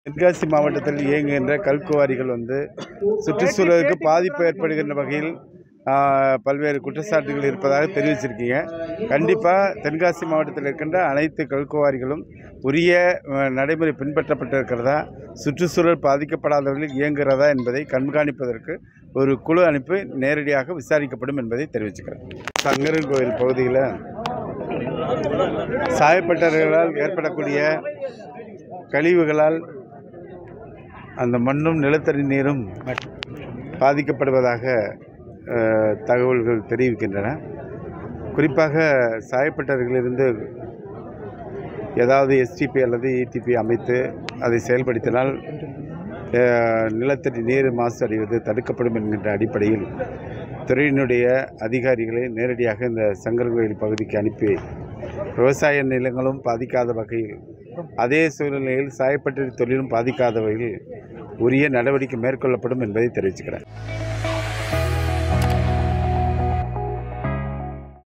தென்காசி மாவட்டத்தில் இயங்குகின்ற கல்குவாரிகள் வந்து சுற்றுச்சூழலுக்கு பாதிப்பு ஏற்படுகின்ற வகையில் ஆ, பல்வேறு குற்றச்சாட்டுகள் இருப்பதாக தெரிவிச்சிருக்கீங்க கண்டிப்பாக தென்காசி மாவட்டத்தில் இருக்கின்ற அனைத்து கல்குவாரிகளும் உரிய அ, நடைமுறை பின்பற்றப்பட்டிருக்கிறதா சுற்றுச்சூழல் பாதிக்கப்படாதவர்கள் இயங்குகிறதா என்பதை கண்காணிப்பதற்கு ஒரு குழு அனுப்பி நேரடியாக விசாரிக்கப்படும் என்பதை தெரிவிச்சுக்கிறேன் சங்கரன் கோயில் பகுதியில் சாயப்பட்டவர்களால் ஏற்படக்கூடிய கழிவுகளால் அந்த மண்ணும் நிலத்தடி நீரும் பாதிக்கப்படுவதாக அஹ், தகவல்கள் தெரிவிக்கின்றன குறிப்பாக சாயப்பட்டவர்களிலிருந்து ஏதாவது எஸ்டிபி அல்லது இடிபி அமைத்து அதை செயல்படுத்தினால் அஹ், நிலத்தடி நீர் மாசு அடைவது தடுக்கப்படும் என்கின்ற அடிப்படையில் துறையினுடைய அதிகாரிகளை நேரடியாக இந்த சங்கர் கோயில் பகுதிக்கு அனுப்பி விவசாய நிலங்களும் பாதிக்காத வகையில் அதே சூழ்நிலையில் சாயப்பட்டறை தொழிலும் பாதிக்காத வகையில் உரிய நடவடிக்கை மேற்கொள்ளப்படும் என்பதை தெரிவிச்சுக்கிறேன்